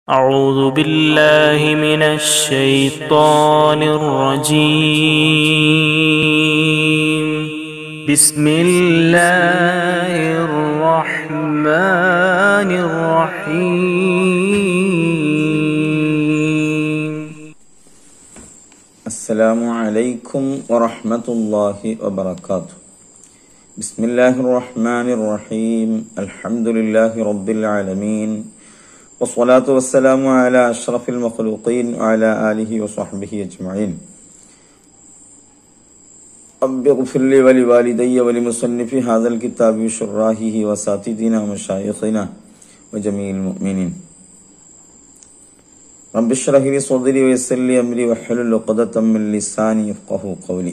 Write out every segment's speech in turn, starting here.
أعوذ بالله من الشيطان الرجيم بسم الله الرحمن الرحيم السلام عليكم ورحمة الله وبركاته بسم الله الرحمن الرحيم الحمد لله رب العالمين والصلاة والسلام على أشرف المخلوقين وعلى آله وصحبه أجمعين رب اغفر لي ولوالدي ولمصنف هذا الكتاب وشراحه وساتذنا ومشايخنا وجميع المؤمنين رب اشرح لي صدري ويسر لي امري واحلل عقدة من لساني يفقهوا قولي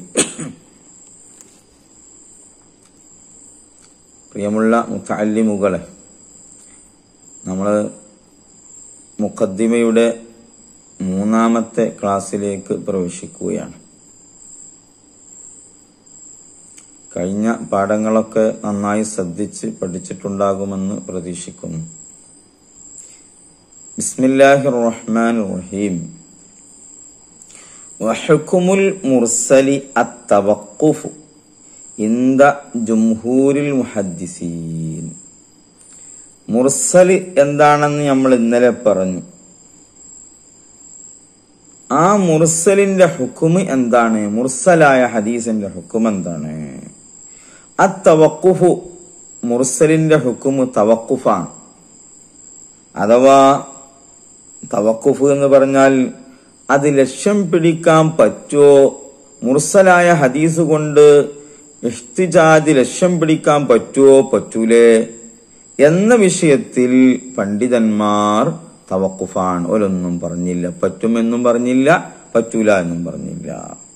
പ്രിയമുള്ള മുത്തല്ലിമുകളെ നമ്മൾ മുഖദ്ദിമയുടെ മൂന്നാമത്തെ ക്ലാസ്സിലേക്ക് പ്രവേശിക്കുകയാണ് കഴിഞ്ഞ പാഠങ്ങളൊക്കെ നന്നായി ശ്രദ്ധിച്ച് പഠിച്ചിട്ടുണ്ടാകുമെന്ന് പ്രതീക്ഷിക്കുന്നു بسم الله الرحمن الرحيم وحكم المرسل التوقف عند جمهور المحدثين മുർസൽ എന്താണെന്ന് നമ്മൾ ഇന്നലെ പറഞ്ഞു ആ മുർസലിന്റെ ഹുക്കുമ് എന്താണ് മുർസലായ ഹദീസിന്റെ ഹുക്കും എന്താണ് അത്തവക്കുഫു മുർസലിന്റെ ഹുക്കുമ് തവക്കുഫാണ് അഥവാ തവക്കുഫ് എന്ന് പറഞ്ഞാൽ അത് ലക്ഷ്യം പിടിക്കാൻ പറ്റുമോ മുർസലായ ഹദീസ് കൊണ്ട് ഇഷ്തിജാതി ലക്ഷ്യം പിടിക്കാൻ പറ്റുമോ പറ്റൂലേ എന്ന വിഷയത്തിൽ പണ്ഡിതന്മാർ തവക്കുഫാണ് ഓരൊന്നും പറഞ്ഞില്ല പറ്റുമെന്നും പറഞ്ഞില്ല പറ്റൂല എന്നും പറഞ്ഞില്ല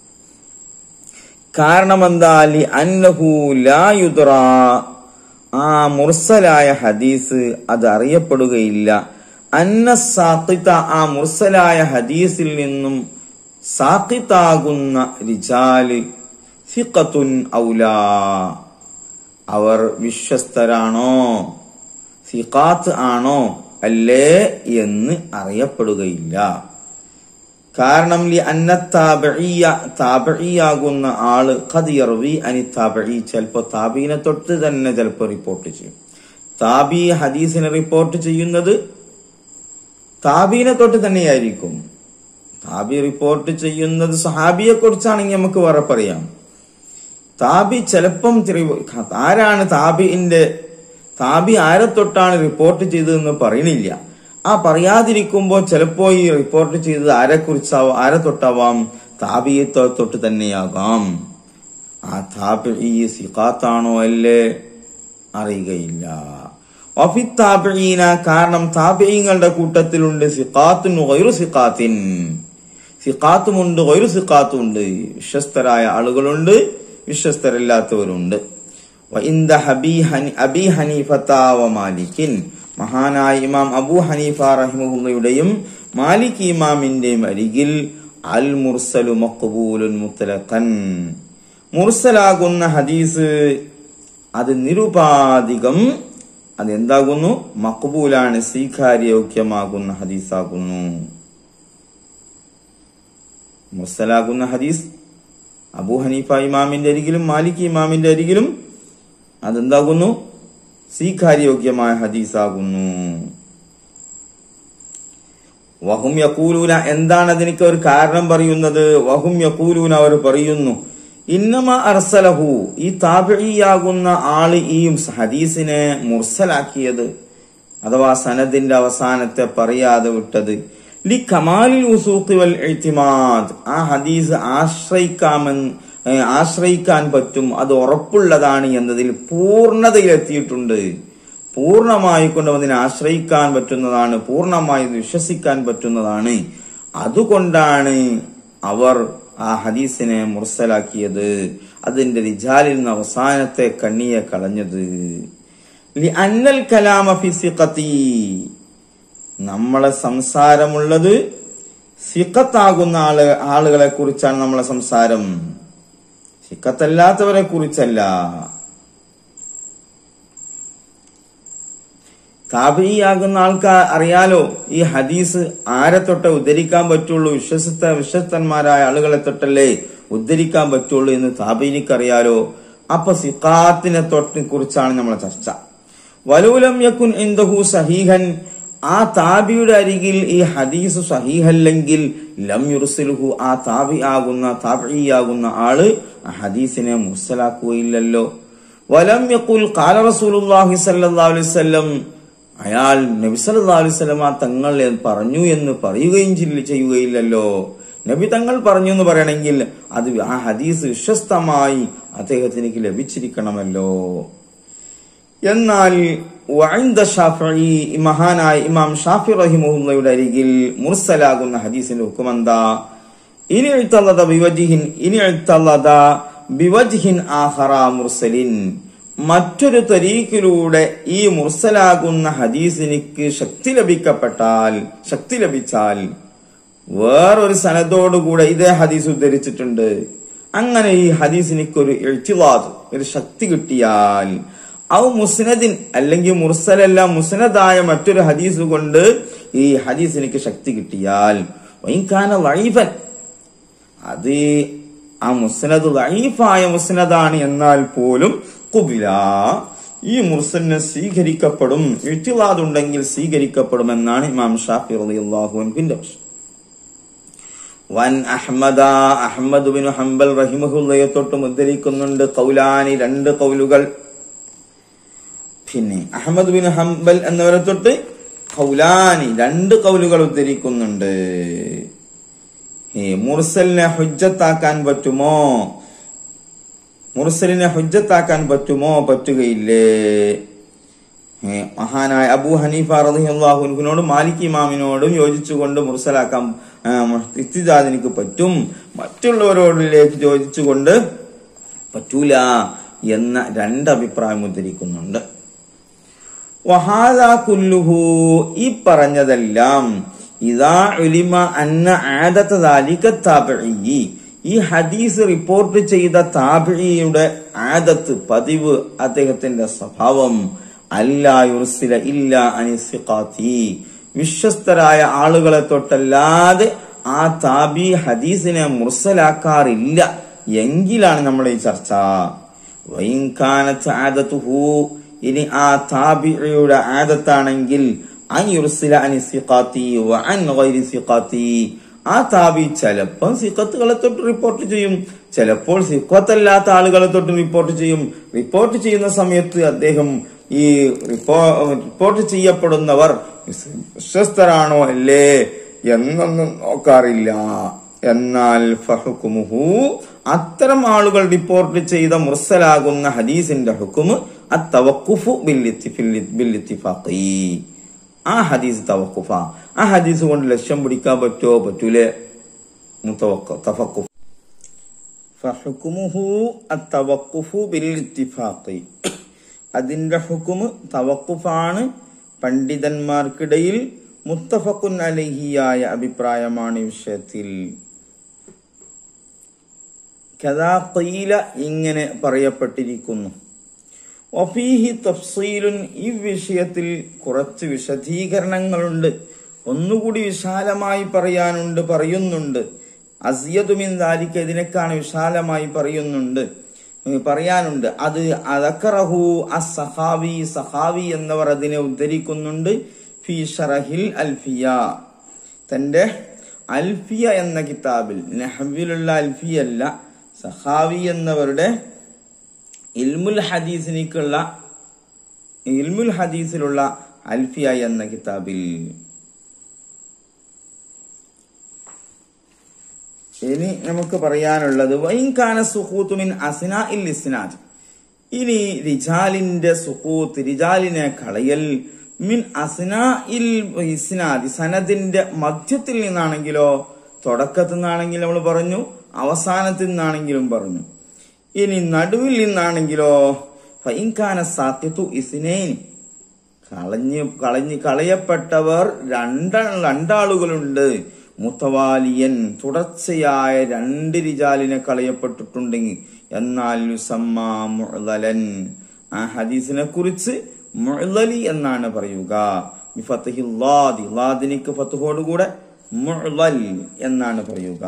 കാരണം എന്താ ലി അന്നഹു ലാ യുദ്റ ആ മുർസലായ ഹദീസ് അത് അറിയപ്പെടുകയില്ല അന്ന സാക്കിത്ത ആ മുർസലായ ഹദീസിൽ നിന്നും സാക്കിത്താകുന്ന റിജാല് സിഖത്തുൻ ഔലാ അവർ വിശ്വസ്തരാണോ സിഖാത്ത് ആണോ അല്ലേ എന്ന് അറിയപ്പെടുകയില്ല കാരണം ലി അന്ന താബിയ താബിയാകുന്ന ആള് ഖദിയർവി അനി താബി ചിലപ്പോ താബീനെ തൊട്ട് തന്നെ ചിലപ്പോ റിപ്പോർട്ട് ചെയ്യും താബി ഹദീസിനെ റിപ്പോർട്ട് ചെയ്യുന്നത് താബീനെ തൊട്ട് തന്നെയായിരിക്കും താബി റിപ്പോർട്ട് ചെയ്യുന്നത് സഹാബിയെ കുറിച്ചാണെങ്കിൽ നമുക്ക് വേറെ പറയാം താബി ചിലപ്പം തിരി- ആരാണ് താബിന്റെ താബി ആരെ തൊട്ടാണ് റിപ്പോർട്ട് ചെയ്തതെന്ന് പറയണില്ല ആ പറയാതിരിക്കുമ്പോൾ ചിലപ്പോ ഈ റിപ്പോർട്ട് ചെയ്തത് ആരെ കുറിച്ചാവാം ആരെ തൊട്ടാവാം താബിയെ തൊ- തൊട്ട് തന്നെയാകാം ആ താബി ഈ സിഖാത്താണോ അല്ലേ അറിയുകയില്ല വഫി താബിഈന കാരണം താബിഈങ്ങളുടെ കൂട്ടത്തിലുണ്ട് സിഖാത്തുൻ ഗൈറു സിഖാത്തിൻ സിഖാത്തുമുണ്ട് ഗൈറു സിഖാത്തുമുണ്ട് വിശ്വസ്തരായ ആളുകളുണ്ട് വിശ്വസ്തരല്ലാത്തവരുണ്ട് വഇന്ദ ഹബി ഹനി അബി ഹനീഫത്ത വ മാലിക്കിൻ മഹാനായ ഇമാം അബൂ ഹനീഫ റഹിമഹുള്ളയുടെയും മാലിക് ഇമാമിന്റെയും അരികിൽ അൽ മുർസലു മഖ്ബൂലുൻ മുത്തലഖൻ മുർസലാകുന്ന ഹദീസ് അത് നിരുപാധികം അതെന്താകുന്നു മക്ബൂലാണ് സ്വീകാര്യോഗ്യമാകുന്ന ഹദീസാകുന്നു മുർസലാകുന്ന ഹദീസ് അബൂ ഹനീഫ ഇമാമിന്റെ അരികിലും മാലിക് ഇമാമിന്റെ അരികിലും അതെന്താകുന്നു സ്വീകാര്യോഗ്യമായ ഹദീസാകുന്നു വഹും യക്കൂലൂന എന്താണ് അതിനൊക്കെ ഒരു കാരണം പറയുന്നത് വഹും യക്കൂലൂന അവർ പറയുന്നു ഇന്നമ അർസലഹു ഈ താപിയാകുന്ന ആള് ഈ ഹദീസിനെ മുർസലാക്കിയത് അഥവാ സനദിന്റെ അവസാനത്തെ പറയാതെ വിട്ടത് ലി കമാലിൽ ഉസൂഖി വൽ ഇഅ്തിമാദ് ആ ഹദീസ് ആശ്രയിക്കാമെന്ന് ഏ, ആശ്രയിക്കാൻ പറ്റും അത് ഉറപ്പുള്ളതാണ് എന്നതിൽ പൂർണ്ണതയിലെത്തിയിട്ടുണ്ട് പൂർണ്ണമായി കൊണ്ട് അതിനെ ആശ്രയിക്കാൻ പറ്റുന്നതാണ് പൂർണ്ണമായി ഇത് വിശ്വസിക്കാൻ പറ്റുന്നതാണ് അതുകൊണ്ടാണ് അവർ ആ ഹദീസിനെ മുർസലാക്കിയത് അതിന്റെ റിജാലിൽ നിന്ന് അവസാനത്തെ കണ്ണിയെ കളഞ്ഞത് ലി അന്നൽ കലാമ ഫി സിഖത്തി നമ്മളെ സംസാരമുള്ളത് സിഖത്താകുന്ന ആള് ആളുകളെ കുറിച്ചാണ് നമ്മളെ സംസാരം സിഖത്തല്ലാത്തവരെ കുറിച്ചല്ല താപിയാകുന്ന ആൾക്കാർ അറിയാലോ ഈ ഹദീസ് ആരെ തൊട്ടേ ഉദ്ധരിക്കാൻ പറ്റുള്ളൂ വിശ്വസിത്ത വിശ്വസ്തന്മാരായ ആളുകളെ തൊട്ടല്ലേ ഉദ്ധരിക്കാൻ പറ്റുള്ളൂ എന്ന് താപീനിക്കറിയാലോ അപ്പൊ സിഖാത്തിനെ തൊട്ടിനെ കുറിച്ചാണ് നമ്മളെ ചർച്ച വലൂലം യക്കുൻ ഇന്ദഹു സഹീഹൻ ആ താബിയുടെ അരികിൽ ഈ ഹദീസ് സഹീഹല്ലെങ്കിൽ ലം യുർസിലുഹു ആ താബി ആകുന്ന താബിയാകുന്ന ആള് ആ ഹദീസിനെ മുർസലാക്കുകയില്ലല്ലോ വലം യക്കുൽ കാല റസൂലുള്ളാഹി സല്ലല്ലാഹു അലൈഹി വസല്ലം അയാൾ നബി സല്ലല്ലാഹു അലൈഹി വസല്ലമ തങ്ങൾ പറഞ്ഞു എന്ന് പറയുകയും ചെയ്യ- ചെയ്യുകയില്ലല്ലോ നബി തങ്ങൾ പറഞ്ഞു എന്ന് പറയണമെങ്കിൽ അത് ആ ഹദീസ് വിശ്വസ്തമായി അദ്ദേഹത്തിലേക്ക് ലഭിച്ചിരിക്കണമല്ലോ എന്നാൽ വഅൻദ ഷാഫിഈ ഈ മഹാനായ ഇമാം ഷാഫി റഹിമഹുല്ലയുടെ അരികിൽ മുർസലാകുന്ന ഹദീസിന്റെ ഹുക്കുമെന്താ ഇനി എഴുത്തല്ലത ബിവജിഹിൻ ഇനി എഴുത്തല്ലത ബിവജ്ഹിൻ ആഹറ മുർസലിൻ മറ്റൊരു തരീക്കിലൂടെ ഈ മുർസലാകുന്ന ഹദീസിനിക്ക് ശക്തി ലഭിക്കപ്പെട്ടാൽ ശക്തി ലഭിച്ചാൽ വേറൊരു സനദോടുകൂടെ ഇതേ ഹദീസ് ഉദ്ധരിച്ചിട്ടുണ്ട് അങ്ങനെ ഈ ഹദീസിനിക്ക് ഒരു എഴുത്തിവാദ് ഒരു ശക്തി കിട്ടിയാൽ ഔ മുസ്നദിൻ അല്ലെങ്കിൽ മുർസലല്ല മുസ്നദായ മറ്റൊരു ഹദീസ് കൊണ്ട് ഈ ഹദീസിനിക്ക് ശക്തി കിട്ടിയാൽ വൈകാന വൈഫൻ അത് ആ മുസ്നദ് വൈഫായ മുസ്നദാണ് എന്നാൽ പോലും കുബില ഈ മുർസലിനെ സ്വീകരിക്കപ്പെടും എഴുത്തിവാദ് ഉണ്ടെങ്കിൽ സ്വീകരിക്കപ്പെടുമെന്നാണ് ഇമാം ഷാഫി റളിയല്ലാഹു അൻഹുവിന്റെ പക്ഷം വൻ അഹമ്മദ അഹമ്മദ് ബിൻ ഹംബൽ റഹിമഹുല്ലയെ തൊട്ട് മുദ്രിക്കുന്നുണ്ട് കൗലാനി രണ്ട് കൗലുകൾ പിന്നെ അഹമ്മദ് ബിൻ ഹംബൽ എന്നിവരെ തൊട്ട് കൗലാനി രണ്ട് കൗലുകൾ ഉദ്ധരിക്കുന്നുണ്ട് ഏ, മുർസലിനെ ഹുജ്ജത്താക്കാൻ പറ്റുമോ മുർസലിനെ ഹുജ്ജത്താക്കാൻ പറ്റുമോ പറ്റുകയില്ലേ ഏ, മഹാനായ അബൂ ഹനീഫ റളിയല്ലാഹുവിനോടും മാലിക് ഇമാമിനോടും യോജിച്ചുകൊണ്ട് മുർസലാക്കാൻ ഇത്തിജാദിനിക്ക് പറ്റും മറ്റുള്ളവരോടിലേക്ക് യോജിച്ചുകൊണ്ട് പറ്റൂല എന്ന രണ്ട് അഭിപ്രായം ഉദ്ധരിക്കുന്നുണ്ട് വഹാദ കുല്ലുഹു ഈ പറഞ്ഞതെല്ലാം ഇതാ ഉലിമ അന്ന ആദത്ത ദാലിക താബിഈ ഈ ഹദീസ് റിപ്പോർട്ട് ചെയ്ത താബിയുടെ ആദത്ത് പതിവ് അദ്ദേഹത്തിന്റെ സ്വഭാവം അല്ലാ യുർസില ഇല്ല അനിസിഖാത്തി വിശ്വസ്തരായ ആളുകളെ തൊട്ടല്ലാതെ ആ താബി ഹദീസിനെ മുർസലാക്കാറില്ല എങ്കിലാണ് നമ്മുടെ ഈ ചർച്ച വൈകാനത്ത് ആദത്തുഹു ഇനി ആ താബിയുടെ ആദത്താണെങ്കിൽ അൻ യുർസില അനി സിഖാത്തി വ അൻ ഗൈരി സിഖാത്തി ആ താബി ചിലപ്പോൾ സിഖത്തുകളെ തൊട്ട് റിപ്പോർട്ട് ചെയ്യും ചിലപ്പോൾ സിഖത്തല്ലാത്ത ആളുകളെ തൊട്ട് റിപ്പോർട്ട് ചെയ്യും റിപ്പോർട്ട് ചെയ്യുന്ന സമയത്ത് അദ്ദേഹം ഈ റിപ്പോ റിപ്പോർട്ട് ചെയ്യപ്പെടുന്നവർ വിശ്വസ്തരാണോ അല്ലേ എന്നൊന്നും നോക്കാറില്ല എന്നാൽ ഫഹുക്കുമുഹു അത്തരം ആളുകൾ റിപ്പോർട്ട് ചെയ്ത മുർസലാകുന്ന ഹദീസിന്റെ ഹുക്കുമ് അത്തവക്കുഫു ബില്ലിത്തിഫാഖി ആ ഹദീസ് തവക്കുഫ ആ ഹദീസ് കൊണ്ട് ലക്ഷ്യം പിടിക്കാൻ പറ്റുമോ പറ്റൂലേ മുത്തവക്ക തഫക്കുഫ് ഫഹുക്കുമുഹു അത്തവക്കുഫു ബില്ലിത്തിഫാഖി അതിന്റെ ഹുക്കുമ് തവക്കുഫാണ് പണ്ഡിതന്മാർക്കിടയിൽ മുത്തഫക്കുൻ അലഹിയായ അഭിപ്രായമാണ് ഈ വിഷയത്തിൽ കഥാ ഖീല ഇങ്ങനെ പറയപ്പെട്ടിരിക്കുന്നു വഫീഹി തഫ്സീലുൻ ഈ വിഷയത്തിൽ കുറച്ച് വിശദീകരണങ്ങളുണ്ട് ഒന്നുകൂടി വിശാലമായി പറയാനുണ്ട് പറയുന്നുണ്ട് അസിയതുമിൻ ദാലിക്ക് ഇതിനേക്കാണ് വിശാലമായി പറയുന്നുണ്ട് ഏ, പറയാനുണ്ട് അത് അദക്കറഹു അസഹാവി സഹാവി എന്നവർ അതിനെ ഉദ്ധരിക്കുന്നുണ്ട് ഫി ഷറഹിൽ അൽഫിയ തന്റെ അൽഫിയ എന്ന കിതാബിൽ നെഹവിലുള്ള അൽഫിയ അല്ല സഹാവി എന്നവരുടെ ഇൽമുൽ ഹദീസിനിക്കുള്ള ഇൽമുൽ ഹദീസിലുള്ള അൽഫിയ എന്ന കിതാബിൽ ഇനി നമുക്ക് പറയാനുള്ളത് വൈകാന സുഹൂത്ത് മിൻ അസിന ഇൽ ഇസ്നാദ് ഇനി റിജാലിന്റെ സുഹൂത്ത് റിജാലിനെ കളയൽ മിൻ അസിന ഇൽ ഇസ്നാദ് സനദിന്റെ മധ്യത്തിൽ നിന്നാണെങ്കിലോ തുടക്കത്തിൽ നിന്നാണെങ്കിൽ നമ്മൾ പറഞ്ഞു അവസാനത്തിൽ നിന്നാണെങ്കിലും പറഞ്ഞു ഇനി നടുവിൽ നിന്നാണെങ്കിലോ ഫൈൻകാന സാത്യത്തു ഇസ്നൈൻ കളഞ്ഞ് കളഞ്ഞ് കളയപ്പെട്ടവർ രണ്ട രണ്ടാളുകളുണ്ട് മുത്തവാലിയൻ തുടർച്ചയായ രണ്ട് റിജാലിനെ കളയപ്പെട്ടിട്ടുണ്ടെങ്കിൽ എന്നാൽ യുസമ്മാ മുഅ്ദലൻ ആ ഹദീസിനെ കുറിച്ച് മുഅ്ലലി എന്നാണ് പറയുക ബിഫത്ഹിൽ ലാദി ലാദിനിക്ക് ഫത്തുഹോടുകൂടെ മുഅ്ലൽ എന്നാണ് പറയുക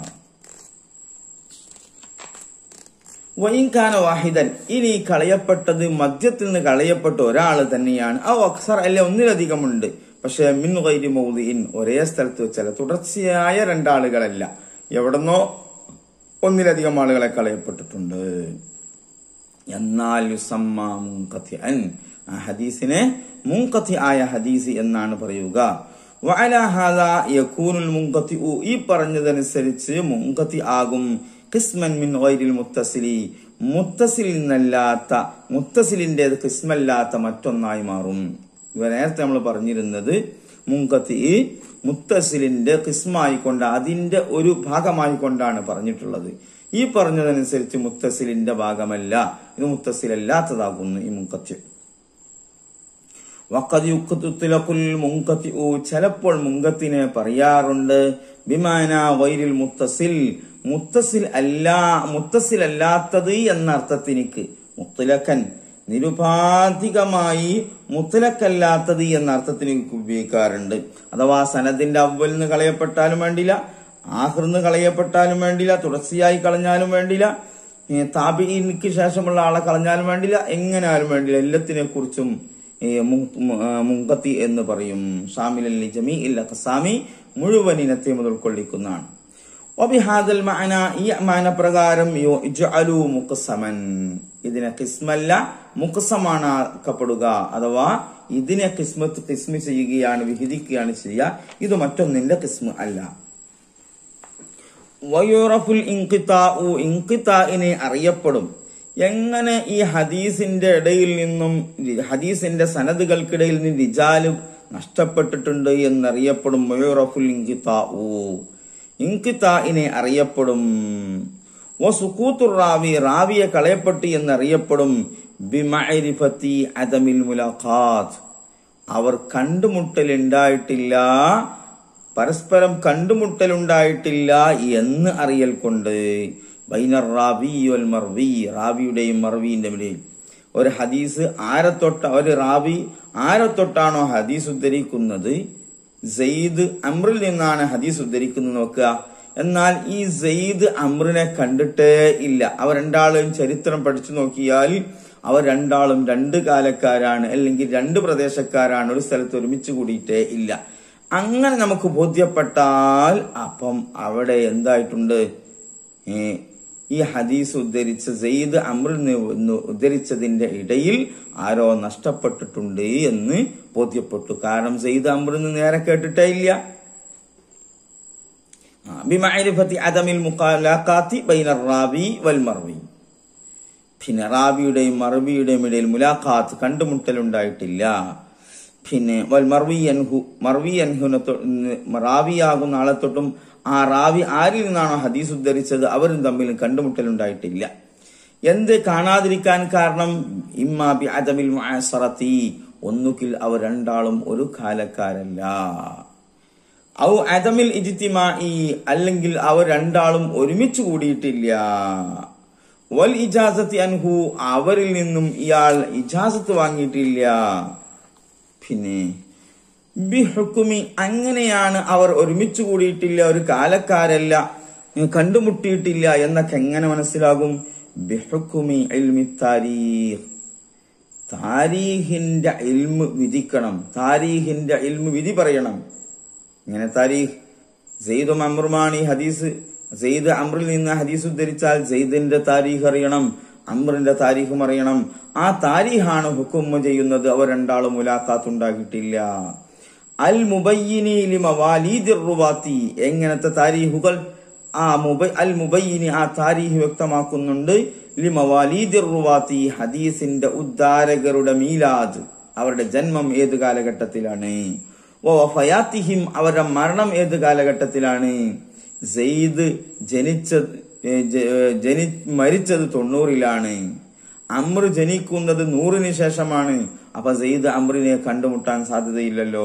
വൈകാന വാഹിദൻ ഇനി കളയപ്പെട്ടത് മദ്യത്തിൽ നിന്ന് കളയപ്പെട്ട ഒരാൾ തന്നെയാണ് ആ അക്സർ അല്ലെ ഒന്നിലധികമുണ്ട് പക്ഷെ മിൻ ഗൈരി മൗദിൻ ഒരേ സ്ഥലത്ത് വെച്ചല്ല തുടർച്ചയായ രണ്ടാളുകളല്ല എവിടെന്നോ ഒന്നിലധികം ആളുകളെ കളയപ്പെട്ടിട്ടുണ്ട് എന്നാൽ യുസമ്മ മുൻകത്തി അൻ ആ ഹദീസിനെ മുൻകത്തി ആയ ഹദീസ് എന്നാണ് പറയുക വഅല ഹാദാ യകൂനുൽ മുൻകത്തിഉ ഈ പറഞ്ഞതനുസരിച്ച് മുൻകത്തി ആകും കിസ്മൻ മിൻ ഗൈരിൽ മുത്തസിലി മുത്തസിൽ നിന്നല്ലാത്ത മുത്തസിലിന്റെ കിസ്മല്ലാത്ത മറ്റൊന്നായി മാറും ഇവ നേരത്തെ നമ്മൾ പറഞ്ഞിരുന്നത് മുൻകത്തി മുത്തസിലിന്റെ കിസ്മായിക്കൊണ്ട് അതിന്റെ ഒരു ഭാഗമായി കൊണ്ടാണ് പറഞ്ഞിട്ടുള്ളത് ഈ പറഞ്ഞതനുസരിച്ച് മുത്തസിലിന്റെ ഭാഗമല്ല ഇത് മുത്തസിലല്ലാത്തതാകുന്നു ഈ മുൻകത്തി വഖദ് യുക്തുലഖുൽ മുൻകത്തിഉ ചിലപ്പോൾ മുൻകത്തിനെ പറയാറുണ്ട് ബിമാന വൈരിൽ മുത്തസിൽ മുത്തസിൽ അല്ല മുത്തസിൽ അല്ലാത്തത് എന്ന അർത്ഥത്തിനിക്ക് മുത്തലക്കൻ നിരുപാധികമായി മുത്തലക്കല്ലാത്തത് എന്ന അർത്ഥത്തിന് ഉപയോഗിക്കാറുണ്ട് അഥവാ സനദിന്റെ അവൽ നിന്ന് കളയപ്പെട്ടാലും വേണ്ടില്ല ആഹൃന്ന് കളയപ്പെട്ടാലും വേണ്ടില്ല തുടർച്ചയായി കളഞ്ഞാലും വേണ്ടില്ല താബിക്ക് ശേഷമുള്ള ആളെ കളഞ്ഞാലും വേണ്ടില്ല എങ്ങനെയാലും വേണ്ടില്ല എല്ലാത്തിനെ കുറിച്ചും മുങ്കത്തി എന്ന് പറയും ഷാമിലി ജമീ ഇല്ല ഖസാമി മുഴുവൻ ഇനത്തെയും അത് ഉൾക്കൊള്ളിക്കുന്നതാണ് ഒബിഹാദൽ മാന ഈ മാന പ്രകാരം യുഅലു മുഖസമൻ ഇതിനെ കിസ്മല്ല മുഖസമാണ് ആക്കപ്പെടുക അഥവാ ഇതിനെ കിസ്മത്ത് കിസ്മ ചെയ്യുകയാണ് വിഹിതിക്കുകയാണ് ചെയ്യുക ഇത് മറ്റൊന്നിന്റെ കിസ്മ അല്ല വയുറഫുൽ ഇൻകിതാഉ ഇൻകിതാഇനെ അറിയപ്പെടും എങ്ങനെ ഈ ഹദീസിന്റെ ഇടയിൽ നിന്നും ഹദീസിന്റെ സനദുകൾക്കിടയിൽ നിന്ന് റിജാല് നഷ്ടപ്പെട്ടിട്ടുണ്ട് എന്നറിയപ്പെടും മയൂറഫുൽ ഇൻകിതാഉ ഇൻകിതാഇനെ അറിയപ്പെടും വസുക്കൂത്തുർ റാവി റാവിയെ കളയപ്പെട്ടു എന്നറിയപ്പെടും ബിമഅരിഫത്തി അദമിൽ മുലാഖാത്ത് അവർ കണ്ടുമുട്ടലുണ്ടായിട്ടില്ല പരസ്പരം കണ്ടുമുട്ടലുണ്ടായിട്ടില്ല എന്ന് അറിയൽ കൊണ്ട് ബൈനർ റാവി വൽ മർവി റാവിയുടെയും മർവിന്റെ ഇടയിൽ ഒരു ഹദീസ് ആരത്തൊട്ട ഒരു റാവി ആരത്തൊട്ടാണോ ഹദീസ് ഉദ്ധരിക്കുന്നത് സെയ്ദ് അമ്രിൽ നിന്നാണ് ഹദീസ് ഉദ്ധരിക്കുന്നത് നോക്കുക എന്നാൽ ഈ സെയ്ദ് അമ്രിനെ കണ്ടിട്ടേ ഇല്ല അവർ രണ്ടാളും ചരിത്രം പഠിച്ചു നോക്കിയാൽ അവർ രണ്ടാളും രണ്ട് കാലക്കാരാണ് അല്ലെങ്കിൽ രണ്ട് പ്രദേശക്കാരാണ് ഒരു സ്ഥലത്ത് ഒരുമിച്ച് കൂടിയിട്ടേ ഇല്ല അങ്ങനെ നമുക്ക് ബോധ്യപ്പെട്ടാൽ അപ്പം അവിടെ എന്തായിട്ടുണ്ട് ഈ ഹദീസ് ഉദ്ധരിച്ച സെയ്ദ് അമ്രിൽ നിന്ന് ഉദ്ധരിച്ചതിന്റെ ഇടയിൽ ആരോ നഷ്ടപ്പെട്ടിട്ടുണ്ട് എന്ന് ബോധ്യപ്പെട്ടു കാരണം സെയ്ദ് അമ്രിൽ നിന്ന് നേരെ കേട്ടിട്ടേ ഇല്ല ബിമഅരിഫത്തി അദമിൽ മുഖാലാഖാത്തി ബൈനർ റാവി വൽ മർവി പിന്നെ റാവിയുടെയും മർവിയുടെയും ഇടയിൽ മുലാഖാത്ത് കണ്ടുമുട്ടലുണ്ടായിട്ടില്ല പിന്നെ വൽ മർവി അൻഹു മർവി അൻഹുനെ റാവിയാകുന്ന ആളെ തൊട്ടും ആ റാവി ആരിൽ നിന്നാണോ ഹദീസ് ഉദ്ധരിച്ചത് അവരും തമ്മിൽ കണ്ടുമുട്ടലുണ്ടായിട്ടില്ല എന്ത് കാണാതിരിക്കാൻ കാരണം ഇമ്മാബി അദമിൽ മുഅസറത്തി ഒന്നുകിൽ അവർ രണ്ടാളും ഒരു കാലക്കാരല്ല ഔ അദമിൽ ഇജിത്തിമായി അല്ലെങ്കിൽ അവർ രണ്ടാളും ഒരുമിച്ച് കൂടിയിട്ടില്ല വൽ ഇജാസത്തി അൻഹു അവരിൽ നിന്നും ഇയാൾ ഇജാസത്ത് വാങ്ങിയിട്ടില്ല പിന്നെ ബിഹുക്കുമി അങ്ങനെയാണ് അവർ ഒരുമിച്ച് കൂടിയിട്ടില്ല ഒരു കാലക്കാരല്ല കണ്ടുമുട്ടിയിട്ടില്ല എന്നൊക്കെ എങ്ങനെ മനസ്സിലാകും ബിഹുക്കുമി ഇൽമി താരീഖ് താരീഖിന്റെ ഇൽമ് വിധിക്കണം താരീഖിന്റെ ഇൽമ് വിധി പറയണം ഇങ്ങനെ താരീഖ് സെയ്ദ് അമ്രുമാണ് ഈ ഹദീസ് സെയ്ദ് അമ്രിൽ നിന്ന് ഹദീസ് ഉദ്ധരിച്ചാൽ സെയ്ദിന്റെ താരീഖ് അറിയണം അമ്രിന്റെ താരീഖും അറിയണം ആ താരീഖാണ് ഹുക്കുമ്മ ചെയ്യുന്നത് അവർ രണ്ടാളും മുലാഖാത്തുണ്ടാക്കിയിട്ടില്ല അൽ മുബയ്യിനി റുവാത്തി എങ്ങനത്തെ താരീഖുകൾ ആ മുബൈ അൽ മുബയ്യിനി ആ താരീഖ് വ്യക്തമാക്കുന്നുണ്ട് ലിമവാലീദിർ റുവാത്തി ഹദീസിന്റെ ഉദ്ധാരകരുടെ മീലാദ് അവരുടെ ജന്മം ഏത് കാലഘട്ടത്തിലാണ് ഓ ഫയാത്തിഹിം അവരുടെ മരണം ഏത് കാലഘട്ടത്തിലാണ് സെയ്ദ് ജനിച്ചത് ജനി മരിച്ചത് തൊണ്ണൂറിലാണ് അമ്ര ജനിക്കുന്നത് നൂറിന് ശേഷമാണ് അപ്പൊ സെയ്ദ് അമ്രിനെ കണ്ടുമുട്ടാൻ സാധ്യതയില്ലല്ലോ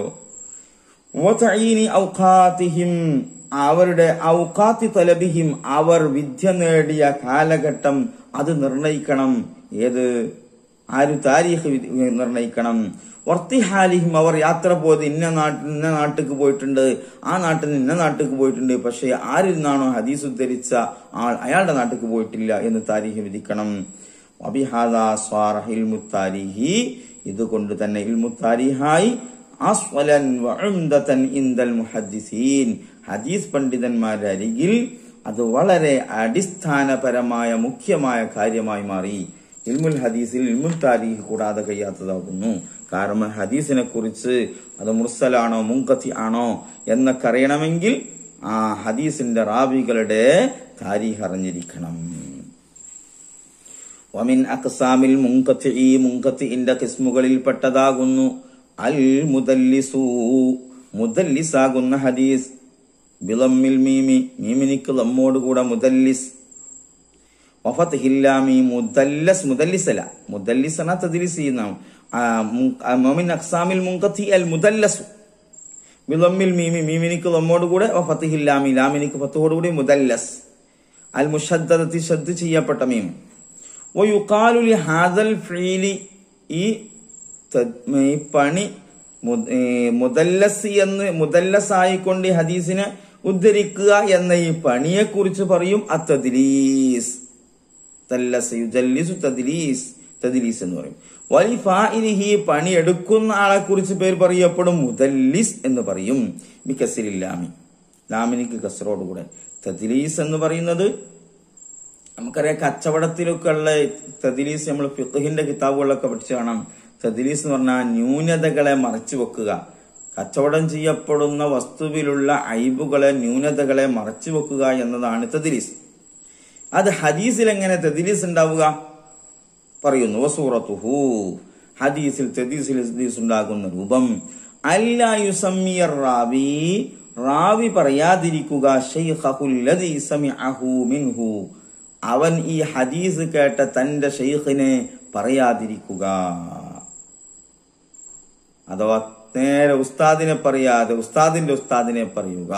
അവരുടെ ഔഖാത്തി തലബിഹിം അവർ വിദ്യ നേടിയ കാലഘട്ടം അത് നിർണയിക്കണം ഏത് ആര് താരീഖ് വിധി- നിർണയിക്കണം വർത്തിഹാലിഹിം അവർ യാത്ര പോയത് ഇന്ന നാട്ടിൽ ഇന്ന നാട്ടിക്ക് പോയിട്ടുണ്ട് ആ നാട്ടിൽ നിന്ന് ഇന്ന നാട്ടിക്ക് പോയിട്ടുണ്ട് പക്ഷേ ആരിൽ നിന്നാണോ ഹദീസ് ഉദ്ധരിച്ച ആൾ അയാളുടെ നാട്ടിക്ക് പോയിട്ടില്ല എന്ന് താരീഖ് വിധിക്കണം വബിഹാദ സ്വാറ ഇൽമു താരീഹി ഇതുകൊണ്ട് തന്നെ ഇൽമു താരീഹായി അസ്വലൻ വഉംദതൻ ഇൻദൽ മുഹദ്ദിസീൻ ഹദീസ് പണ്ഡിതന്മാരുടെ അരികിൽ അത് വളരെ അടിസ്ഥാനപരമായ മുഖ്യമായ കാര്യമായി മാറി ഇൽമുൽ ഹദീസിൽ ഇൽമുൽ താരീഖ് കൂടാതെ കഴിയാത്തതാകുന്നു കാരണം ഹദീസിനെ കുറിച്ച് അത് മുർസലാണോ മുങ്കത്തി ആണോ എന്നൊക്കെ അറിയണമെങ്കിൽ ആ ഹദീസിന്റെ റാവികളുടെ താരീഖ് അറിഞ്ഞിരിക്കണം വമിൻ അക്സാമിൽ മുങ്കത്തി ഈ മുങ്കത്തിന്റെ കിസ്മുകളിൽ പെട്ടതാകുന്നു അൽ മുദല്ലിസു മുദല്ലിസാകുന്ന ഹദീസ് ബിളമ്മിൽ മീമി മീമിനിക്ക് ലമ്മോടുകൂടെ മുദല്ലിസ് വഫത്ത് ഹില്ലാമി മുദല്ലസ് മുദല്ലിസല മുദല്ലിസന തദ്ലിസ് ചെയ്യുന്ന ആ, മുൻ- ആ, മൊമിൻ അക്സാമിൽ മുങ്കത്തി അൽ മുദല്ലസു ബിളമ്മിൽ മീമി മീമിനിക്ക് ലമ്മോടുകൂടെ വഫത്ത് ഹില്ലാമി ലാമിനിക്ക് ഫത്തോടുകൂടി മുദല്ലസ് അൽ മുഷദ്ദത്തി ശ്രദ്ധ ചെയ്യപ്പെട്ട മീം വയുക്കാലു ലി ഹാദൽ ഫീലി ഈ ത- ഈ പണി മു- ഏ, മുദല്ലസ് എന്ന് മുദല്ലസായിക്കൊണ്ട് ഈ ഹദീസിനെ ഉദ്ധരിക്കുക എന്ന ഈ പണിയെ കുറിച്ച് പറയും അത്തദ്ലീസ് തല്ലസ് യുദല്ലിസു തദ്ലീസ് തദ്ലീസ് എന്ന് പറയും വലിഫാഇലിഹി പണി എടുക്കുന്ന ആളെ കുറിച്ച് പേര് പറയപ്പെടും മുദല്ലിസ് എന്ന് പറയും ബിക്കസിലില്ലാമി ലാമിനിക്ക് കസറോടുകൂടെ തദ്ലീസ് എന്ന് പറയുന്നത് നമുക്കറിയാം കച്ചവടത്തിലൊക്കെ ഉള്ള തദ്ലീസ് നമ്മൾ ഫിഖഹിന്റെ കിതാബുകളിലൊക്കെ പഠിച്ചു കാണാം തദ്ലീസ് എന്ന് പറഞ്ഞാൽ ന്യൂനതകളെ മറച്ചു വെക്കുക കച്ചവടം ചെയ്യപ്പെടുന്ന വസ്തുവിലുള്ള അയിബുകളെ ന്യൂനതകളെ മറച്ചു വെക്കുക എന്നതാണ് തദ്ലീസ് അത് ഹദീസിൽ എങ്ങനെ തദ്ലീസ് ഉണ്ടാവുക പറയുന്നു വസൂറത്തുഹു ഹദീസിൽ തദ്ലീസിൽ തദ്ലീസ് ഉണ്ടാകുന്ന രൂപം അല്ലാ യുസമ്മിയ റാവി റാവി പറയാതിരിക്കുക ശൈഖഹുൽ ലദീ സമിഅഹു മിൻഹു അവൻ ഈ ഹദീസ് കേട്ട തന്റെ ഷെയ്ഖിനെ പറയാതിരിക്കുക അഥവാ നേരെ ഉസ്താദിനെ പറയാതെ ഉസ്താദിന്റെ ഉസ്താദിനെ പറയുക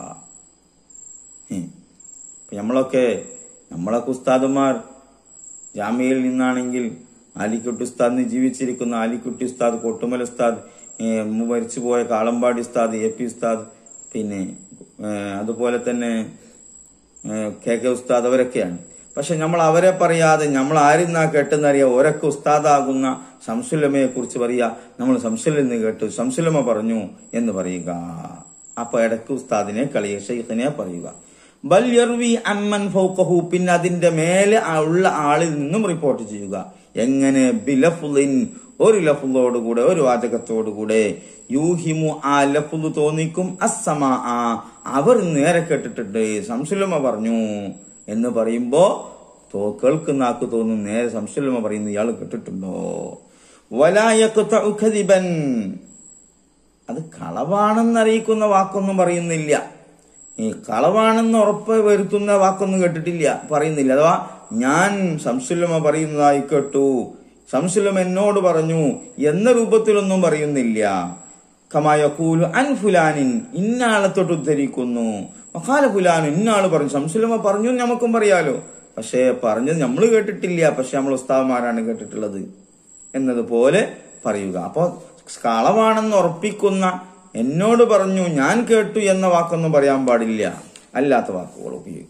ഹും. ഇപ്പൊ നമ്മളൊക്കെ നമ്മളൊക്കെ ഉസ്താദുമാർ ജാമ്യയിൽ നിന്നാണെങ്കിൽ ആലിക്കുട്ടി ഉസ്താദിന് ജീവിച്ചിരിക്കുന്ന ആലിക്കുട്ടി ഉസ്താദ് കൊട്ടുമല ഉസ്താദ് ഏ, മരിച്ചുപോയ കാളമ്പാടി ഉസ്താദ് എ പി ഉസ്താദ് പിന്നെ ഏ, അതുപോലെ തന്നെ ഏ, കെ കെ ഉസ്താദ് അവരൊക്കെയാണ് പക്ഷെ നമ്മൾ അവരെ പറയാതെ നമ്മൾ ആരിന്നാ കേട്ടെന്നറിയാം ഓരൊക്കെ ഉസ്താദാകുന്ന സംസുലമയെ കുറിച്ച് പറയുക നമ്മൾ സംസുലെന്ന് കേട്ടു സംസുലമ പറഞ്ഞു എന്ന് പറയുക അപ്പൊ ഇടയ്ക്ക് ഉസ്താദിനെ കളിയ ഷെയ്ഖിനെ പറയുക ബൽ യർവി അമ്മൻ ഫൗഖഹു പിന്നെ അതിന്റെ മേലെ ആ ഉള്ള ആളിൽ നിന്നും റിപ്പോർട്ട് ചെയ്യുക എങ്ങനെ ബിലഫുലിൻ ഒരു ലഫുലോടുകൂടെ ഒരു വാചകത്തോടുകൂടെ യൂഹിമു ആ ലഫുല് തോന്നിക്കും അസമാ ആ അവർ നേരെ കേട്ടിട്ടുണ്ട് സംസുലമ പറഞ്ഞു എന്ന് പറയുമ്പോ തോ- കേൾക്കുന്ന ആക്ക് തോന്നും നേരെ സംസുലമ പറയുന്നു ഇയാൾ കേട്ടിട്ടുണ്ടോ വലായക്കുതൻ അത് കളവാണെന്നറിയിക്കുന്ന വാക്കൊന്നും പറയുന്നില്ല ഈ കളവാണെന്ന് ഉറപ്പ് വരുത്തുന്ന വാക്കൊന്നും കേട്ടിട്ടില്ല പറയുന്നില്ല അഥവാ ഞാൻ സംസുലമ പറയുന്നതായി കേട്ടു സംസുലം എന്നോട് പറഞ്ഞു എന്ന രൂപത്തിലൊന്നും പറയുന്നില്ല കമായക്കൂലു അൻ ഫുലാനിൻ ഇന്നാളെ തൊട്ട് ഉദ്ധരിക്കുന്നു മഹാല ഫുലാനു ഇന്നാള് പറഞ്ഞു സംസുലമ പറഞ്ഞു എന്ന് നമുക്കും പറയാലോ പക്ഷേ പറഞ്ഞത് നമ്മൾ കേട്ടിട്ടില്ല പക്ഷെ നമ്മൾ ഉസ്താവന്മാരാണ് കേട്ടിട്ടുള്ളത് എന്നതുപോലെ പറയുക അപ്പോ കളവാണെന്ന് ഉറപ്പിക്കുന്ന എന്നോട് പറഞ്ഞു ഞാൻ കേട്ടു എന്ന വാക്കൊന്നും പറയാൻ പാടില്ല അല്ലാത്ത വാക്കുകൾ ഉപയോഗിക്കുക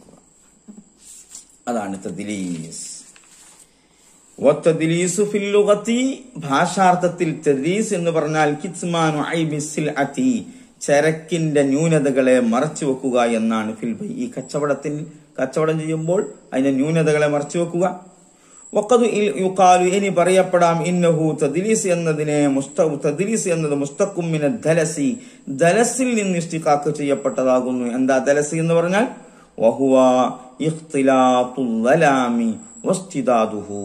അതാണ് തദ്ലീസ് വത്തദ്ലീസു ഫിൽ ലുഗത്തി ഭാഷാർത്ഥത്തിൽ തദ്ലീസ് എന്ന് പറഞ്ഞാൽ കിസ്മാനു ഐബിസിൽ അതി ചരക്കിന്റെ ന്യൂനതകളെ മറച്ചു വെക്കുക എന്നാണ് ഫിൽ ബൈ ഈ കച്ചവടത്തിൽ കച്ചവടം ചെയ്യുമ്പോൾ അതിന്റെ ന്യൂനതകളെ മറച്ചു വെക്കുക വഖദു ഇൽ യുഖാലു ഇനി പറയപ്പെടാം ഇന്നഹു തദ്ലീസ് എന്നതിനെ മുസ്ത തദ്ലീസ് എന്നത് മുസ്തഖും മിന ദലസി ദലസിൽ നിന്ന് ഇഷ്തിഖാക്ക് ചെയ്യപ്പെട്ടതാകുന്നു എന്താ ദലസി എന്ന് പറഞ്ഞാൽ വഹുവ ഇഖ്തിലാത്തുൽ ളലാമി വസ്തിദാദുഹു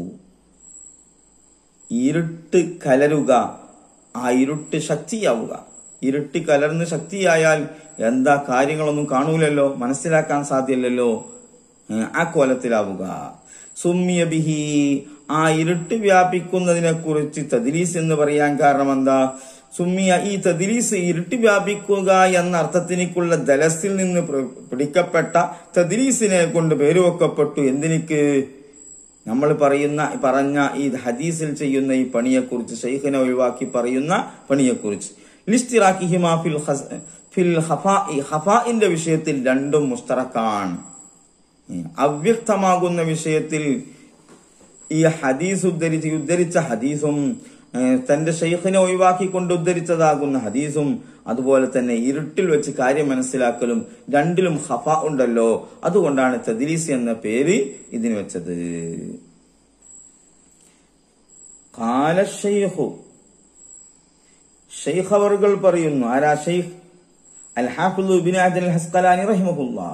ഇരുട്ട് കലരുക ആ ഇരുട്ട് ശക്തിയാവുക ഇരുട്ട് കലർന്ന് ശക്തിയായാൽ എന്താ കാര്യങ്ങളൊന്നും കാണൂലല്ലോ മനസ്സിലാക്കാൻ സാധ്യല്ലല്ലോ ഏ, ആ കോലത്തിലാവുക സുമ്മിയ ബിഹി ആ ഇരുട്ട് വ്യാപിക്കുന്നതിനെ കുറിച്ച് തദ്ലീസ് എന്ന് പറയാൻ കാരണം എന്താ സുമ്മിയ ഈ തദ്ലീസ് ഇരുട്ട് വ്യാപിക്കുക എന്ന അർത്ഥത്തിനിക്കുള്ള ദലസിൽ നിന്ന് പ്ര- പിടിക്കപ്പെട്ട തദ്ലീസിനെ കൊണ്ട് പേരുവെക്കപ്പെട്ടു എന്തിനിക്ക് നമ്മൾ പറയുന്ന പറഞ്ഞ ഈ ഹദീസിൽ ചെയ്യുന്ന ഈ പണിയെക്കുറിച്ച് ഷെയ്ഖിനെ ഒഴിവാക്കി പറയുന്ന പണിയെക്കുറിച്ച് ലിസ്തിറാക്കിഹിമാ ഫിൽ ഹസ്- ഫിൽ ഹഫാഇ ഹഫാഇന്റെ വിഷയത്തിൽ രണ്ടും മുസ്തറക്കാണ് അവ്യക്തമാകുന്ന വിഷയത്തിൽ ഈ ഹദീസ് ഉദ്ധരിച്ച് ഉദ്ധരിച്ച ഹദീസും ഏഹ്, തന്റെ ഷെയ്ഖിനെ ഒഴിവാക്കിക്കൊണ്ട് ഉദ്ധരിച്ചതാകുന്ന ഹദീസും അതുപോലെ തന്നെ ഇരുട്ടിൽ വെച്ച് കാര്യം മനസ്സിലാക്കലും രണ്ടിലും ഹഫ ഉണ്ടല്ലോ അതുകൊണ്ടാണ് തദ്രീസ് എന്ന പേര് ഇതിന് വെച്ചത് കാല ഷെയ്ഖു ഷെയ്ഖ് അവർകൾ പറയുന്നു ആരാ Sheikh al Hafiz bin Abdul Asqalani റഹിമഹുല്ലാ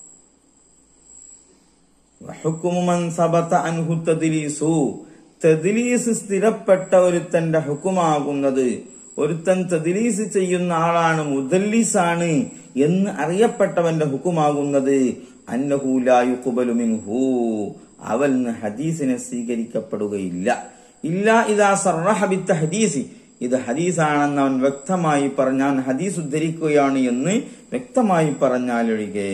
വഹുക്കുമു മൻ സബത അൻഹു തദ്ലീസു തദ്ലീസ് സ്ഥിരപ്പെട്ട ഒരുത്തന്റെ ഹുക്കുമാകുന്നത് ഒരുത്തൻ തദ്ലീസ് ചെയ്യുന്ന ആളാണ് മുദല്ലിസാണ് എന്ന് അറിയപ്പെട്ടവന്റെ ഹുക്കുമാകുന്നത് അന്നഹു ലാ യുഖ്ബലു മിൻഹു അവൽ ഹദീസിനെ സ്വീകരിക്കപ്പെടുകയില്ല ഇല്ല ഇതാ സർറഹ ബിത്തഹദീസി ഇത് ഹദീസാണെന്ന് അവൻ വ്യക്തമായി പറഞ്ഞാൽ ഹദീസ് ഉദ്ധരിക്കുകയാണ് എന്ന് വ്യക്തമായി പറഞ്ഞാലൊഴികെ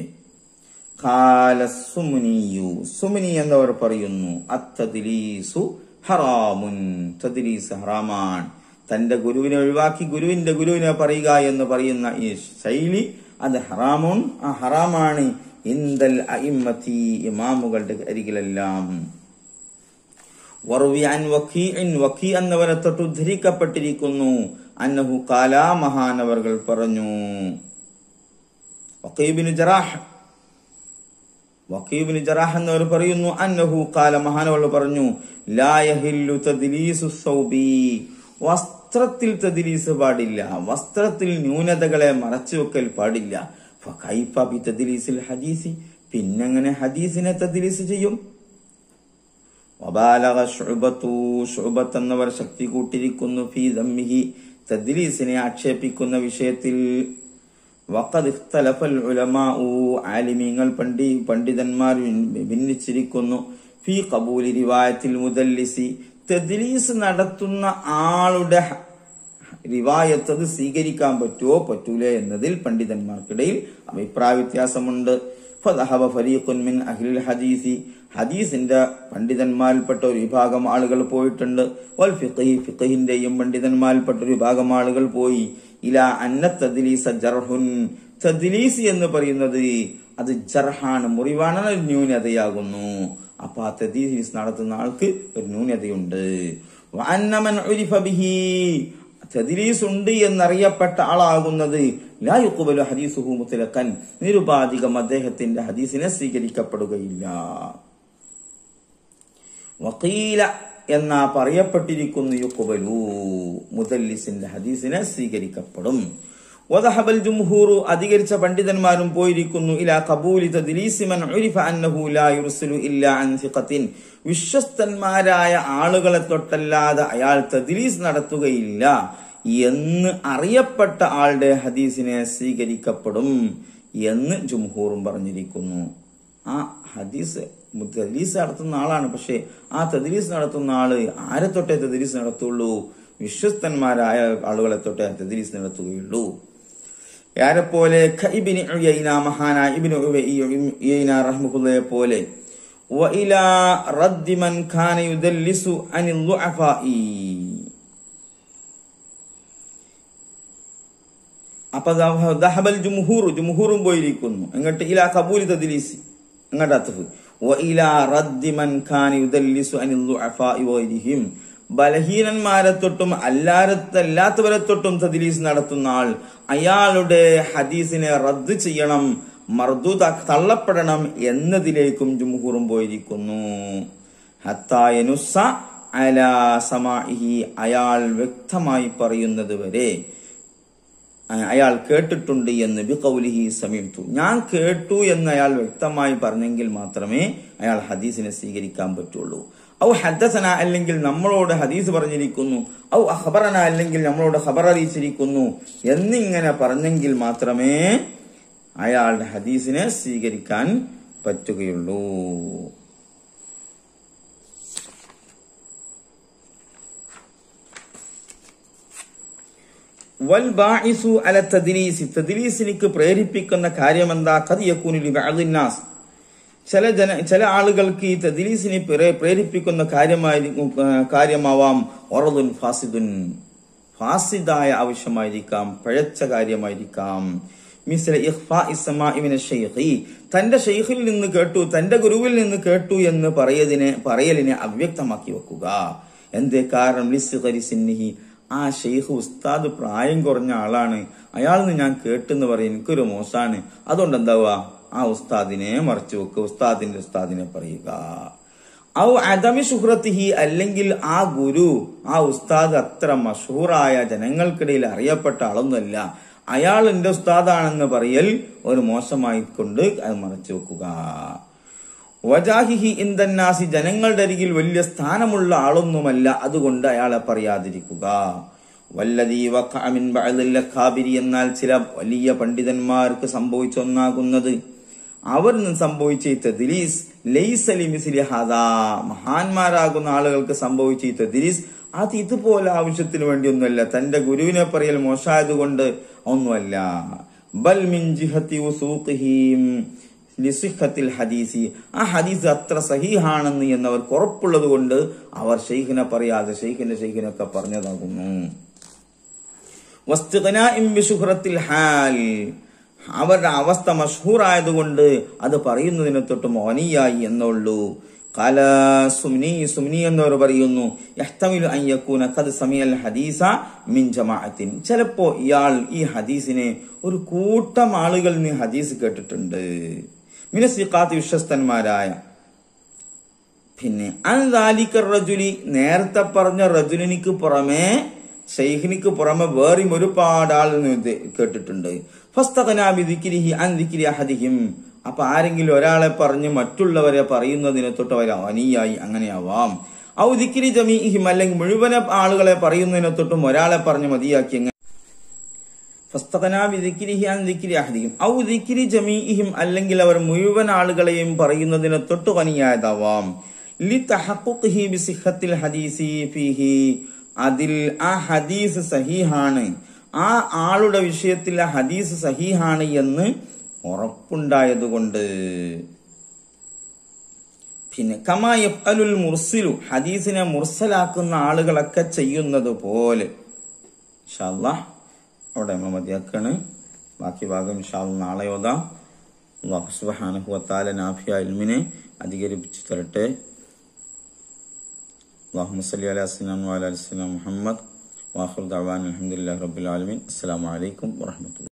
ഖാല സുമുനിയു സുമുനി എന്നവർ പറയുന്നു അത്തദ്ലീസു ഹറാമുൻ തദ്ലീസ് ഹറാമാണ് തന്റെ ഗുരുവിനെ ഒഴിവാക്കി ഗുരുവിന്റെ ഗുരുവിനെ പറയുക എന്ന് പറയുന്ന ഈ ശൈലി അത് ഹറാമുൻ ആ ഹറാമാണ് ഇന്ദൽ അയിമ്മത്തി ഇമാമുകളുടെ അരികിലെല്ലാം വറുവി അൻ വക്കീഇൻ വക്കീ എന്നവരെ തൊട്ട് ഉദ്ധരിക്കപ്പെട്ടിരിക്കുന്നു അന്നഹു കാലാ മഹാനവർകൾ പറഞ്ഞു വക്കീബിന് ജറാഹ് വക്കീബിന് ജറാഹ് എന്നവർ പറയുന്നു അന്നഹു കാല മഹാനവൾ പറഞ്ഞു ലായഹില്ലു തദ്ലീസു സൗബി വസ്ത്രത്തിൽ തദ്ലീസ് പാടില്ല വസ്ത്രത്തിൽ ന്യൂനതകളെ മറച്ചു വെക്കൽ പാടില്ല ഫകൈഫ ബി തദ്ലീസിൽ ഹദീസി പിന്നെങ്ങനെ ഹദീസിനെ തദ്ലീസ് ചെയ്യും വബാലക ഷുബത്തു ഷുബത്ത് എന്നവർ ശക്തി കൂട്ടിരിക്കുന്നു ഫി ദമ്മിഹി തദ്ലീസിനെ ആക്ഷേപിക്കുന്ന വിഷയത്തിൽ വഖദ് ഇഖ്തലഫൽ ഉലമാഉ ആലിമീങ്ങൾ പണ്ഡി പണ്ഡിതന്മാർ ഭിന്ന- ഭിന്നിച്ചിരിക്കുന്നു ഫി ഖബൂലി റിവായത്തിൽ മുദല്ലിസി തദ്ലീസ് നടത്തുന്ന ആളുടെ ഹ- റിവായത്ത് അത് സ്വീകരിക്കാൻ പറ്റുമോ പറ്റൂലേ എന്നതിൽ പണ്ഡിതന്മാർക്കിടയിൽ അഭിപ്രായ വ്യത്യാസമുണ്ട് ഫദഹബ ഫരീഖുൻ മിൻ അഹ്ലിൽ ഹദീസി ഹദീസിന്റെ പണ്ഡിതന്മാരിൽപ്പെട്ട ഒരു വിഭാഗം ആളുകൾ പോയിട്ടുണ്ട് വൽ ഫിഖഹി ഫിഖഹിന്റെയും പണ്ഡിതന്മാരിൽപ്പെട്ട ഒരു വിഭാഗം ആളുകൾ പോയി ഇല അന്ന തദ്ലീസ ജർഹുൻ തദ്ലീസ് എന്ന് പറയുന്നത് അത് ജർഹാണ് മുറിവാണ് ഒരു ന്യൂനതയാകുന്നു അപ്പൊ ആ തദ്ലീസ് നടത്തുന്ന ആൾക്ക് ഒരു ന്യൂനതയുണ്ട് വഅന്നമൻ ഉരിഫ ബിഹി തദ്ലീസ് ഉണ്ട് എന്നറിയപ്പെട്ട ആളാകുന്നത് ലാ യുഖ്ബലു ഹദീസുഹു മുത്തലഖൻ നിരുപാധികം അദ്ദേഹത്തിന്റെ ഹദീസിനെ സ്വീകരിക്കപ്പെടുകയില്ല വക്കീല എന്ന പറയപ്പെട്ടിരിക്കുന്നു യുക്കുബലു മുദല്ലിസിന്റെ ഹദീസിനെ സ്വീകരിക്കപ്പെടും വദഹബൽ ജുംഹൂറു അധികരിച്ച പണ്ഡിതന്മാരും പോയിരിക്കുന്നു ഇലാ കബൂലി തദ്ലീസി മൻ ഉരിഫ അന്നഹു ലാ യുർസിലു ഇല്ലാ അൻ സിഖത്തിൻ വിശ്വസ്തന്മാരായ ആളുകളെ തൊട്ടല്ലാതെ അയാൾ തദ്ലീസ് നടത്തുകയില്ല എന്ന് അറിയപ്പെട്ട ആളുടെ ഹദീസിനെ സ്വീകരിക്കപ്പെടും എന്ന് ജുംഹൂറും പറഞ്ഞിരിക്കുന്നു ആ ഹദീസ് തദ്ലീസ് നടത്തുന്ന ആളാണ് പക്ഷെ ആ തദ്ലീസ് നടത്തുന്ന ആള് ആരെ തൊട്ടേ തദ്ലീസ് നടത്തുള്ളൂ വിശ്വസ്തന്മാരായ ആളുകളെ തൊട്ടേ തദ്ലീസ് നടത്തുകയുള്ളൂ ആരെ പോലെ ഇബിന് ഉയൈന മഹാനായ ഇബിന് ഉയൈന റഹ്മുള്ളയെ പോലെ وإلى رد من كان يدلس عن الضعفاء അപ്പൊ ദഹ- ദഹബൽ ജുംഹൂർ ജുംഹൂറും പോയിരിക്കുന്നു എങ്ങോട്ട് ഇലാ കബൂലി തദ്ലീസി എങ്ങോട്ട് അത്തഫ് വഇലാ റദ്ദി മൻ കാന യുദല്ലിസു അനിൽ ദുഅഫാഇ വഗൈരിഹിം ബലഹീനന്മാരെ തൊട്ടും അല്ലാത്തല്ലാത്തവരെ തൊട്ടും തദ്ലീസ് നടത്തുന്ന ആൾ അയാളുടെ ഹദീസിനെ റദ്ദ് ചെയ്യണം മർദൂത തള്ളപ്പെടണം എന്നതിലേക്കും ജുംഹൂറും പോയിരിക്കുന്നു ഹത്തായനുസ അലാ സമാഇഹി അയാൾ വ്യക്തമായി പറയുന്നത് വരെ അയാൾ കേട്ടിട്ടുണ്ട് എന്ന് ബികൗലിഹി സമീർത്തു ഞാൻ കേട്ടു എന്ന് അയാൾ വ്യക്തമായി പറഞ്ഞെങ്കിൽ മാത്രമേ അയാൾ ഹദീസിനെ സ്വീകരിക്കാൻ പറ്റുള്ളൂ ഔ ഹദ്ദസന അല്ലെങ്കിൽ നമ്മളോട് ഹദീസ് പറഞ്ഞിരിക്കുന്നു ഔ അഖബറന അല്ലെങ്കിൽ നമ്മളോട് ഖബർ അറിയിച്ചിരിക്കുന്നു എന്നിങ്ങനെ പറഞ്ഞെങ്കിൽ മാത്രമേ അയാളുടെ ഹദീസിനെ സ്വീകരിക്കാൻ പറ്റുകയുള്ളൂ വൽ ബാഇസു അല തദ്ലീസി തദ്ലീസിനിക്ക് പ്രേരിപ്പിക്കുന്ന കാര്യമെന്താ കത് യക്കൂനു ലി ബഅദിന്നാസ് ചില ജന ചില ആളുകൾക്ക് ഈ തദ്ലീസിനെ പ്രേ- പ്രേരിപ്പിക്കുന്ന കാര്യമായിരിക്കും ആ, കാര്യമാവാം ഒറദുൻ ഫാസിദുൻ ഫാസിദായ ആവശ്യമായിരിക്കാം പിഴച്ച കാര്യമായിരിക്കാം മിസ്ല ഇഖ്ഫാ ഇസ്സമാഇ മിന ശൈഖി തന്റെ ഷെയ്ഖിൽ നിന്ന് കേട്ടു തന്റെ ഗുരുവിൽ നിന്ന് കേട്ടു എന്ന് പറയതിനെ പറയലിനെ അവ്യക്തമാക്കി വെക്കുക എന്തേ കാരണം ലിസ്ഗരി സിന്നിഹി ആ ഷെയ്ഖ് ഉസ്താദ് പ്രായം കുറഞ്ഞ ആളാണ് അയാളിൽ നിന്ന് ഞാൻ കേട്ടെന്ന് പറയും എനിക്കൊരു മോശാണ് അതുകൊണ്ട് എന്താവുക ആ ഉസ്താദിനെ മറച്ചു വെക്കുക ഉസ്താദിന്റെ ഉസ്താദിനെ പറയുക ഔ അദമി ശുഹ്രത്തിഹി അല്ലെങ്കിൽ ആ ഗുരു ആ ഉസ്താദ് അത്ര മഷൂറായ ജനങ്ങൾക്കിടയിൽ അറിയപ്പെട്ട ആളൊന്നുമല്ല അയാൾ എന്റെ ഉസ്താദാണെന്ന് പറയൽ ഒരു മോശമായി കൊണ്ട് അത് മറച്ചു വെക്കുക വജാഹിഹി ഇന്ദന്നാസി ജനങ്ങളുടെ അരികിൽ വലിയ സ്ഥാനമുള്ള ആളൊന്നുമല്ല അതുകൊണ്ട് അയാളെ പറയാതിരിക്കുക വല്ലതീ വഖഅ മിൻ ബഅദിൽ ലഖാബിരി എന്നാൽ ചില വലിയ പണ്ഡിതന്മാർക്ക് സംഭവിച്ച ഒന്നാകുന്നത് അവർ നിന്ന് സംഭവിച്ച ഈ തദ്ലീസ് ലൈസലി മിസ്ലി ഹദാ മഹാന്മാരാകുന്ന ആളുകൾക്ക് സംഭവിച്ച ഈ തദ്ലീസ് അത് ഇതുപോലെ ആവശ്യത്തിന് വേണ്ടിയൊന്നുമല്ല തന്റെ ഗുരുവിനെ പറയൽ മോശമായതുകൊണ്ട് ഒന്നുമല്ല ബൽ മിൻ ജിഹത്തി വസൂഖിഹിം ലിസിഹത്തിൽ ഹദീസി ആ ഹദീസ് അത്ര സഹീഹാണെന്ന് എന്നവർക്ക് ഉറപ്പുള്ളത് കൊണ്ട് അവർ ഷെയ്ഖിനെ പറയാതെ ഷെയ്ഖിന്റെ ഷെയ്ഖിനൊക്കെ പറഞ്ഞതാകുന്നു വസ്തുഖനാഇം ബിശുഹ്റത്തിൽ ഹാൽ അവരുടെ അവസ്ഥ മഷ്ഹൂറായതുകൊണ്ട് അത് പറയുന്നതിനെ തൊട്ട് മോനിയായി എന്നുള്ളൂ കാല സുമ്നി സുമ്നി എന്നവർ പറയുന്നു യഹ്തമിലു അൻ യകൂന ഖദ് സമിയൽ ഹദീസ മിൻ ജമാഅത്തിൻ ചിലപ്പോ ഇയാൾ ഈ ഹദീസിനെ ഒരു കൂട്ടം ആളുകൾ നിന്ന് ഹദീസ് കേട്ടിട്ടുണ്ട് മിനസിഖാത്ത് വിശ്വസ്തന്മാരായ പിന്നെ അൻദാലിക്കർ റജുലി നേരത്തെ പറഞ്ഞ റജുലിനിക്ക് പുറമെ ഷെയ്ഖിനിക്ക് പുറമെ വേറെയും ഒരുപാട് ആൾ ഇത് കേട്ടിട്ടുണ്ട് ഫസ്തഖനാബി ദിക്രിഹി അൻ ദിക്രി അഹദിഹിം അപ്പൊ ആരെങ്കിലും ഒരാളെ പറഞ്ഞ് മറ്റുള്ളവരെ പറയുന്നതിനെ തൊട്ട് അവർ അനിയായി അങ്ങനെയാവാം ഔ ദിക്രി ജമീഹിം അല്ലെങ്കിൽ മുഴുവനെ ആളുകളെ പറയുന്നതിനെ തൊട്ടും ഒരാളെ പറഞ്ഞ് മതിയാക്കി അങ്ങനെ ഫസ്തഖനാ ബിദിക്രിഹി അൻ ദിക്രി അഹദിഹിം ഔ ദിക്രി ജമീഇഹിം അല്ലെങ്കിൽ അവർ മുഴുവൻ ആളുകളെയും പറയുന്നതിനെ തൊട്ട് കനിയായതാവാം ലി തഹഖുഖിഹി ബിസിഹത്തിൽ ഹദീസി ഫീഹി അതിൽ ആ ഹദീസ് സഹീഹാണ് ആ ആളുടെ വിഷയത്തിൽ ആ ഹദീസ് സഹീഹാണ് എന്ന് ഉറപ്പുണ്ടായതുകൊണ്ട് പിന്നെ കമായഫ് അലുൽ മുർസിലു ഹദീസിനെ മുർസലാക്കുന്ന ആളുകളൊക്കെ ചെയ്യുന്നത് പോലെ ഇൻഷാല്ലാ അവിടെ നമ്മൾ മതിയാക്കാണ് ബാക്കി ഭാഗം ഇൻഷാല്ല നാളെ ഓതാം അള്ളാഹു സുബ്ഹാനഹു വതആല നാഫിയ ഇൽമിനെ അധികരിപ്പിച്ചു തരട്ടെ اللهم صل على سيدنا وعلى ال سيدنا محمد واخر دعوانا الحمد لله رب العالمين السلام عليكم ورحمه الله